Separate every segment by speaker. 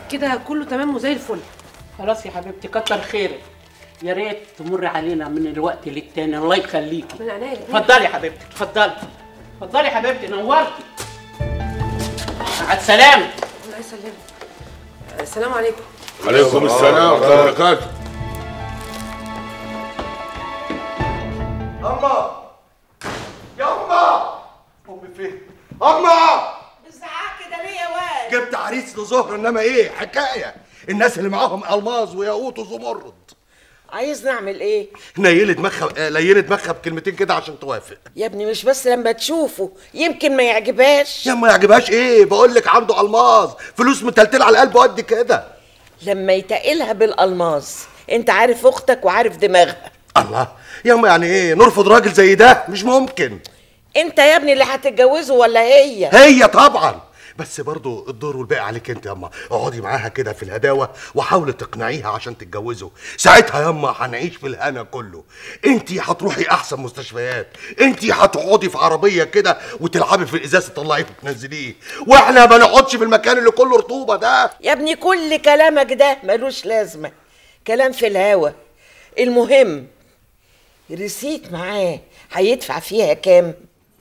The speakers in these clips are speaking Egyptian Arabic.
Speaker 1: كده كله تمام وزي الفل
Speaker 2: خلاص يا حبيبتي كتر خيرك يا ريت تمر علينا من الوقت للتاني الله يخليكي
Speaker 1: من عينيا
Speaker 2: اتفضلي يا حبيبتي اتفضلي اتفضلي يا حبيبتي نورتي مع السلامه
Speaker 1: الله يسلمك السلام عليكم
Speaker 3: عليكم السلام ورحمة الله وبركاته
Speaker 4: أما يا أما أمي فين؟ أما
Speaker 5: بتزعق كده ليه يا واد؟
Speaker 4: جبت عريس لزهر إنما إيه حكاية الناس اللي معاهم ألماظ وياقوت وزمرد
Speaker 5: عايز نعمل ايه؟
Speaker 4: نيلت دماغها آه، ليلت دماغها بكلمتين كده عشان توافق
Speaker 5: يا ابني مش بس لما تشوفه يمكن ما يعجبهاش
Speaker 4: يا ما يعجبهاش إيه بقول لك عنده ألماظ فلوس متلتلة على القلب قد كده
Speaker 5: لما يتقلها بالالماس انت عارف اختك وعارف دماغها
Speaker 4: الله يا ما يعني إيه نرفض راجل زي ده مش ممكن
Speaker 5: انت يا ابني اللي هتتجوزه ولا هي؟
Speaker 4: هي طبعا بس برضو الدور والباقي عليك انت ياما اقعدي معاها كده في الهداوه وحاولي تقنعيها عشان تتجوزوا ساعتها ياما هنعيش في الهنا كله انت هتروحي احسن مستشفيات انت هتقعدي في عربيه كده وتلعبي في الازاز تطلعيه وتنزليه واحنا ما نقعدش في المكان اللي كله رطوبه ده
Speaker 5: يا ابني كل كلامك ده ملوش لازمه كلام في الهوا المهم رسيت معاه هيدفع فيها كام؟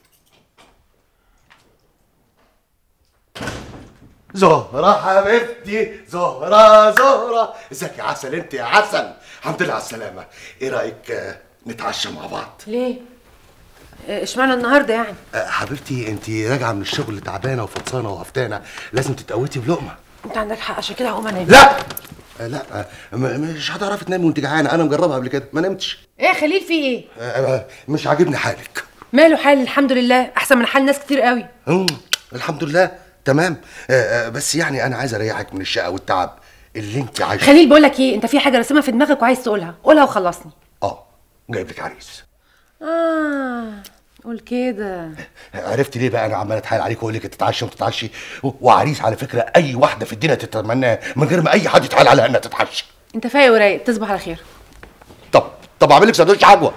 Speaker 4: زهرة حبيبتي زهرة زهرة ازيك يا عسل انت يا عسل الحمد لله على السلامة ايه رأيك آه، نتعشى مع بعض
Speaker 1: ليه آه، اشمعنى النهارده يعني
Speaker 4: آه، حبيبتي انت راجعه من الشغل تعبانه وفطسانه وهفتانه لازم تتقوتي بلقمه
Speaker 1: انت عندك حق عشان كده هقوم انام
Speaker 4: لا آه، لا آه، م- مش هتعرفي تنامي وانت جعانه انا مجربها قبل كده ما نمتش
Speaker 1: ايه يا خليل في ايه
Speaker 4: آه، آه، مش عاجبني حالك
Speaker 1: ماله حالي الحمد لله احسن من حال ناس كتير قوي
Speaker 4: مم، الحمد لله تمام آه، آه، بس يعني انا عايز اريحك من الشقه والتعب اللي انت عايشه
Speaker 1: خليل بقول لك ايه انت في حاجه راسمها في دماغك وعايز تقولها قولها وخلصني
Speaker 4: اه جايب لك عريس
Speaker 1: اه قول كده
Speaker 4: عرفت ليه بقى انا عمال اتحايل عليك واقول لك تتعشى وتتعشي و- وعريس على فكره اي واحده في الدنيا تتمناه من غير ما اي حد يتحايل عليها انها تتعشى
Speaker 1: انت فايق ورايق تصبح على خير
Speaker 4: طب طب اعمل لك سندوتش عجوه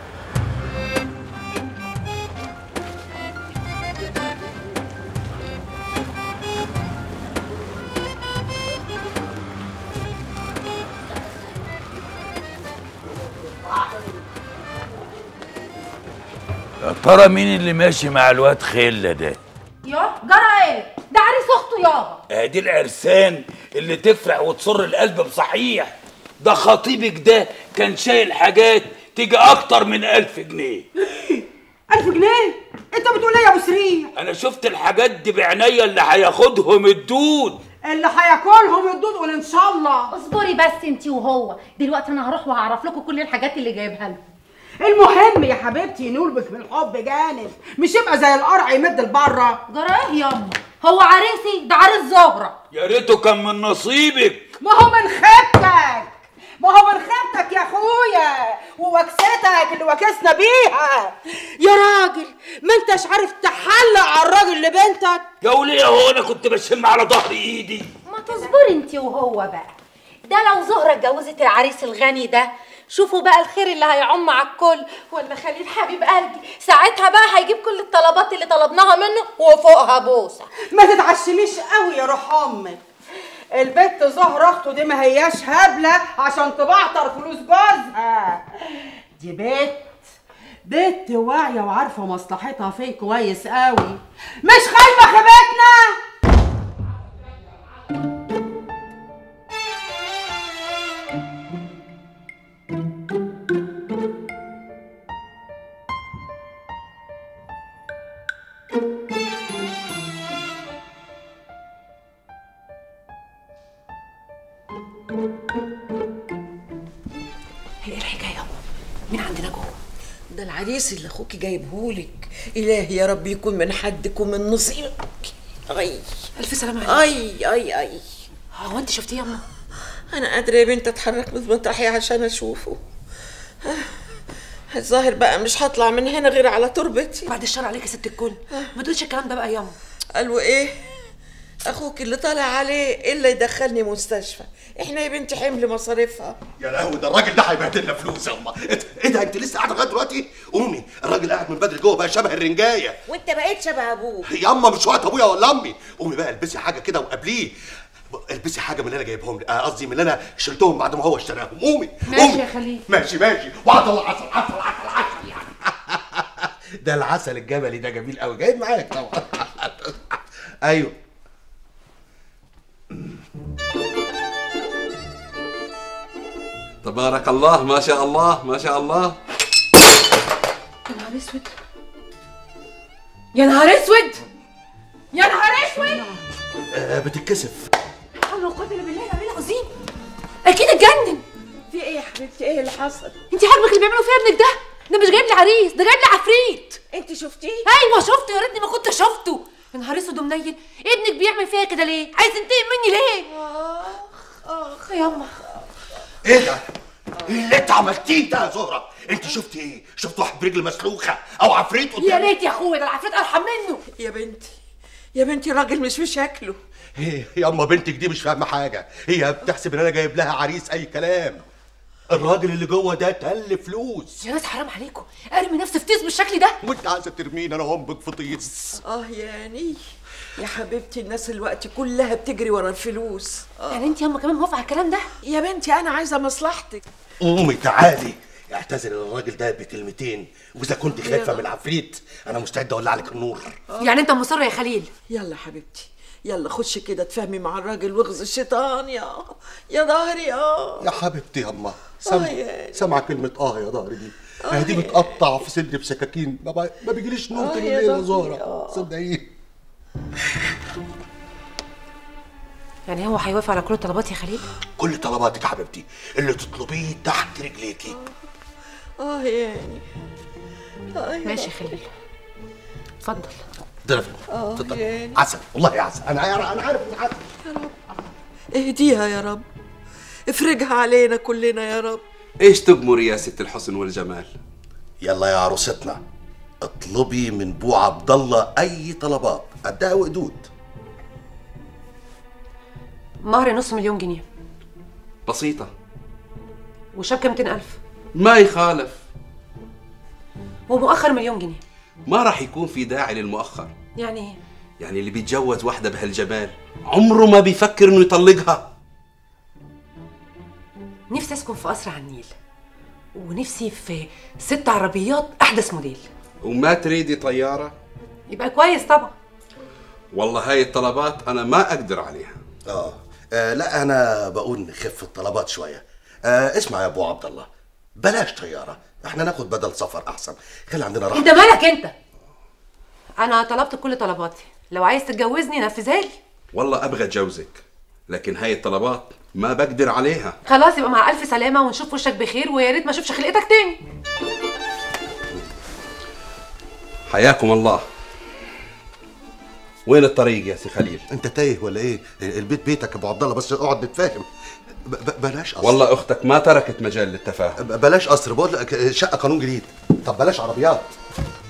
Speaker 6: يا ترى مين اللي ماشي مع الواد خله ده؟
Speaker 7: يا جرى ايه ده عريس اخته يابا
Speaker 6: ادي العرسان اللي تفرح وتسر القلب بصحيح ده خطيبك ده كان شايل حاجات تيجي اكتر من ألف جنيه
Speaker 8: ألف جنيه؟ أنت بتقول إيه يا أبو سريع؟
Speaker 6: انا شفت الحاجات دي بعينيا اللي هياخدهم الدود
Speaker 8: اللي هياكلهم الدود قول إن شاء الله
Speaker 7: اصبري بس انتي وهو دلوقتي انا هروح وهعرف لكم كل الحاجات اللي جايبها لكم
Speaker 8: المهم يا حبيبتي نولبك من الحب جانب مش يبقى زي القرع يمد لبره
Speaker 7: جرى ايه ياما هو عريسي ده عريس زهره
Speaker 6: يا ريته كان من نصيبك
Speaker 8: ما هو من خيبتك ما هو من خيبتك يا اخويا ووكستك اللي وكسنا بيها يا راجل ما انتش عارف تحلق على الراجل لبنتك
Speaker 6: يا وليه هو انا كنت بشم على ظهر ايدي
Speaker 7: ما تصبري انتي وهو بقى ده لو زهره اتجوزت العريس الغني ده شوفوا بقى الخير اللي هيعم على الكل ولا خليل حبيب قلبي ساعتها بقى هيجيب كل الطلبات اللي طلبناها منه وفوقها بوسه
Speaker 8: ما تتعشميش قوي يا روح امك البت زهرة اخته دي ما هياش هبلة عشان تبعتر فلوس جوزها دي بت بت واعية وعارفة مصلحتها فين كويس قوي مش خايبة خيبتنا
Speaker 1: هي ايه الحكايه مين عندنا جوه
Speaker 5: ده العريس اللي اخوك جايبهولك الهي يا رب يكون من حدك ومن نصيبك اي
Speaker 1: الف سلامه عليك
Speaker 5: اي اي اي
Speaker 1: هو انت شفتيه يا أما؟
Speaker 5: انا قادره يا بنت اتحرك من مطرحي عشان اشوفه الظاهر بقى مش هطلع من هنا غير على تربتي
Speaker 1: بعد الشر عليك يا ست الكل ما تقولش الكلام ده بقى ياما
Speaker 5: قالوا ايه اخوك اللي طالع عليه الا يدخلني مستشفى احنا يا بنتي حمل مصاريفها
Speaker 4: يا لهوي ده الراجل ده هيبهدلنا فلوس يا الله ايه ده انت لسه قاعده لغايه دلوقتي قومي الراجل قاعد من بدري جوه بقى شبه الرنجايه
Speaker 5: وانت بقيت شبه ابوه
Speaker 4: يا اما مش وقت ابويا ولا امي قومي بقى البسي حاجه كده وقابليه البسي حاجه من اللي انا جايبهم لي آه، قصدي من اللي انا شلتهم بعد ما هو اشتراهم قومي
Speaker 1: ماشي
Speaker 4: قومي.
Speaker 1: يا خليل.
Speaker 4: ماشي ماشي وعد الله عسل عسل عسل عسل يعني ده العسل الجبلي ده جميل قوي جايب معاك طبعا ايوه
Speaker 9: تبارك الله ما شاء الله ما شاء الله
Speaker 1: يا نهار اسود يا نهار اسود يا نهار اسود
Speaker 4: آه بتتكسف
Speaker 1: لا حول ولا قوه الا بالله العلي العظيم اكيد اتجنن
Speaker 5: في ايه يا حبيبتي ايه اللي حصل
Speaker 1: انت عاجبك اللي بيعملوا فيها ابنك ده ده مش جايب لي عريس ده جايب لي عفريت
Speaker 5: انت شفتيه
Speaker 1: ايوه شفته يا ريتني ما كنت شفته يا نهار اسود ومنيل ابنك بيعمل فيها كده ليه عايز تنتقم مني ليه اخ يا يما
Speaker 4: ايه ده؟ ايه اللي انت عملتيه ده يا زهره؟ انت شفتي ايه؟ شفت واحد برجل مسلوخه او عفريت
Speaker 1: يا
Speaker 4: قدامك؟
Speaker 1: ريت يا اخويا ده العفريت ارحم منه
Speaker 5: يا بنتي يا بنتي راجل مش في شكله
Speaker 4: ايه يا اما بنتك دي مش فاهمه حاجه هي بتحسب ان انا جايب لها عريس اي كلام الراجل اللي جوه ده تل فلوس
Speaker 1: يا ناس حرام عليكم ارمي نفسي في تيس بالشكل ده
Speaker 4: وانت عايزه ترميني انا وامك في طيس
Speaker 5: اه يعني يا حبيبتي الناس الوقت كلها بتجري ورا الفلوس آه.
Speaker 1: يعني انت ياما كمان موافقه على الكلام ده
Speaker 5: يا بنتي انا عايزه مصلحتك
Speaker 4: قومي تعالي اعتذر للراجل ده بكلمتين واذا كنت خايفه من العفريت انا مستعد اولع لك النور
Speaker 1: يعني انت مصر يا خليل
Speaker 5: يلا حبيبتي يلا خشي كده تفهمي مع الراجل واغز الشيطان يا يا ظهري اه
Speaker 4: يا حبيبتي يا اما
Speaker 5: آه
Speaker 4: سامعه
Speaker 5: يا-
Speaker 4: سامعه كلمه اه يا ظهري دي
Speaker 5: آه
Speaker 4: هي دي
Speaker 5: يا-
Speaker 4: بتقطع في صدري بسكاكين ما, ب- ما بيجيليش نوم
Speaker 5: آه
Speaker 4: طول
Speaker 5: يا
Speaker 4: الليل يا
Speaker 5: ظهري،
Speaker 4: زهره
Speaker 5: آه.
Speaker 4: صدقيني
Speaker 1: يعني هو هيوافق على كل الطلبات يا خليل
Speaker 4: كل طلباتك يا حبيبتي اللي تطلبيه تحت رجليكي
Speaker 5: اه يعني آه يا
Speaker 1: ماشي يا خليل اتفضل
Speaker 4: ضرب
Speaker 5: آه
Speaker 4: اتفضل
Speaker 5: يعني.
Speaker 4: عسل والله عسل انا عارف انا عارف إنك عسل
Speaker 5: اهديها يا رب افرجها علينا كلنا يا رب
Speaker 9: ايش تؤمري يا ست الحسن والجمال
Speaker 4: يلا يا عروستنا اطلبي من بو عبد الله اي طلبات قدها وقدود
Speaker 1: مهر نص مليون جنيه
Speaker 9: بسيطة
Speaker 1: وشبكه 200000
Speaker 9: ما يخالف
Speaker 1: ومؤخر مليون جنيه
Speaker 9: ما راح يكون في داعي للمؤخر
Speaker 1: يعني ايه
Speaker 9: يعني اللي بيتجوز واحدة بهالجمال عمره ما بيفكر انه يطلقها
Speaker 1: نفسي اسكن في قصر على النيل ونفسي في ست عربيات احدث موديل
Speaker 9: وما تريدي طيارة
Speaker 1: يبقى كويس طبعا
Speaker 9: والله هاي الطلبات انا ما اقدر عليها
Speaker 4: آه. اه لا انا بقول نخف الطلبات شويه آه اسمع يا ابو عبد الله بلاش طياره احنا ناخد بدل سفر احسن خلي عندنا راحه
Speaker 1: انت مالك انت انا طلبت كل طلباتي لو عايز تتجوزني نفذها لي
Speaker 9: والله ابغى اتجوزك لكن هاي الطلبات ما بقدر عليها
Speaker 1: خلاص يبقى مع الف سلامه ونشوف وشك بخير ويا ريت ما اشوفش خلقتك تاني
Speaker 9: حياكم الله وين الطريق يا سي خليل
Speaker 4: انت تايه ولا ايه البيت بيتك يا ابو عبد الله بس اقعد نتفاهم ب- ب- بلاش قصر
Speaker 9: والله اختك ما تركت مجال للتفاهم
Speaker 4: ب- بلاش قصر بقول لك شقه قانون جديد طب بلاش عربيات